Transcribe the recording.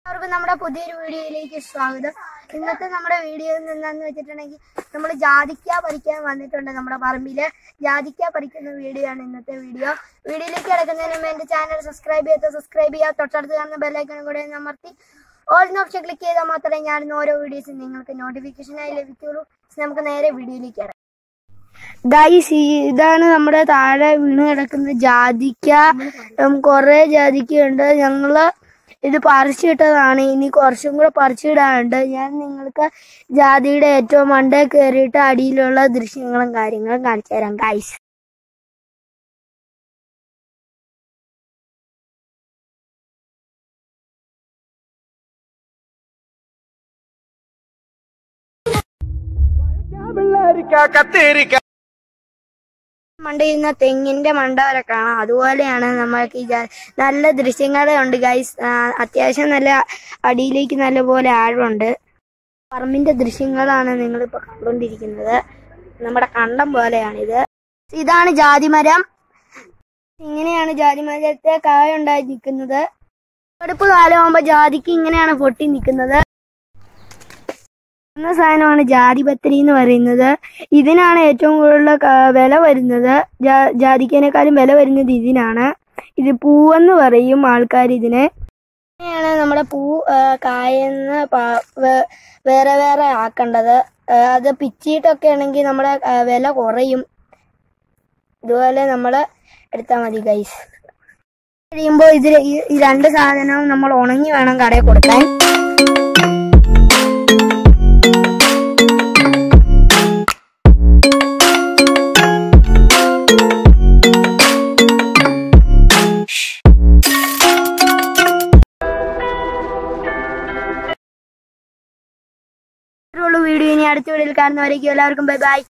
എല്ലാവർക്കും നമ്മുടെ പുതിയൊരു വീഡിയോയിലേക്ക് സ്വാഗതം ഇന്നത്തെ നമ്മുടെ വീഡിയോ എന്താന്ന് വെച്ചിട്ടുണ്ടെങ്കിൽ നമ്മൾ ജാതിക്ക പറിക്കാൻ വന്നിട്ടുണ്ട് നമ്മുടെ പറമ്പില് ജാതിക്ക പറിക്കുന്ന വീഡിയോ ആണ് ഇന്നത്തെ വീഡിയോ വീഡിയോയിലേക്ക് കിടക്കുന്നതിന് മുമ്പ് എന്റെ ചാനൽ സബ്സ്ക്രൈബ് ചെയ്യാത്ത സബ്സ്ക്രൈബ് ചെയ്യുക തൊട്ടടുത്ത് കാണുന്ന ബെല്ലൈക്കണും കൂടെ ഒന്ന് അമർത്തി ഓൾ ഓപ്ഷൻ ക്ലിക്ക് ചെയ്താൽ മാത്രമേ ഞാൻ ഓരോ വീഡിയോസും നിങ്ങൾക്ക് നോട്ടിഫിക്കേഷനായി ലഭിക്കുള്ളൂ നമുക്ക് നേരെ വീഡിയോയിലേക്ക് കിടക്കാം ഗൈസ് ഇതാണ് നമ്മുടെ താഴെ വീണ് കിടക്കുന്ന ജാതിക്ക ഉം, കുറേ ജാതിക്കയുണ്ട് ഞങ്ങള് ഇത് പറിച്ചിട്ടതാണ് ഇനി കുറച്ചും കൂടെ പറിച്ചിടാനുണ്ട് ഞാൻ നിങ്ങൾക്ക് ജാതിയുടെ ഏറ്റവും മണ്ടേ കയറിയിട്ട് അടിയിലുള്ള ദൃശ്യങ്ങളും കാര്യങ്ങളും കാണിച്ചു തരാം ഗൈസ് മണ്ടയിരുന്ന തെങ്ങിന്റെ മണ്ട വരെ കാണാം അതുപോലെയാണ് നമ്മൾക്ക് ഈ ജാ- നല്ല ദൃശ്യങ്ങളുണ്ട് ഗൈസ് അത്യാവശ്യം നല്ല അടിയിലേക്ക് നല്ല പോലെ ആഴമുണ്ട് പറമ്പിന്റെ ദൃശ്യങ്ങളാണ് നിങ്ങൾ ഇപ്പൊ കണ്ടുകൊണ്ടിരിക്കുന്നത് നമ്മുടെ കണ്ടം പോലെയാണിത് ഇതാണ് ജാതിമരം ഇങ്ങനെയാണ് ജാതിമരത്തെ കായ ഉണ്ടായി നിൽക്കുന്നത് അടുപ്പ് കാലമാകുമ്പോ ജാതിക്ക് ഇങ്ങനെയാണ് പൊട്ടി നിൽക്കുന്നത് എന്ന സാധനമാണ് ജാതിപത്രി എന്ന് പറയുന്നത് ഇതിനാണ് ഏറ്റവും കൂടുതൽ ക- വില വരുന്നത് ജാ- ജാതിക്കേനേക്കാളും വില വരുന്നത് ഇതിനാണ് ഇത് പൂവെന്ന് പറയും ആൾക്കാർ ഇതിനെ ഇങ്ങനെയാണ് നമ്മുടെ പൂ ആ, കായെന്ന് പ- വേ- വേറെ വേറെ ആക്കേണ്ടത് ആ, അത് പിച്ചിയിട്ടൊക്കെ ആണെങ്കിൽ നമ്മുടെ ആ, വില കുറയും ഇതുപോലെ നമ്മൾ എടുത്താൽ മതി ഗൈസ് കഴിയുമ്പോൾ ഇതിൽ ഈ ഈ രണ്ട് സാധനവും നമ്മൾ ഉണങ്ങി വേണം കടയിൽ കൊടുക്കാൻ വീഡിയോ ഇനി അടുത്ത വീഡിയോയിൽ കാണുന്നവരേക്കും എല്ലാവർക്കും ബൈ ബൈ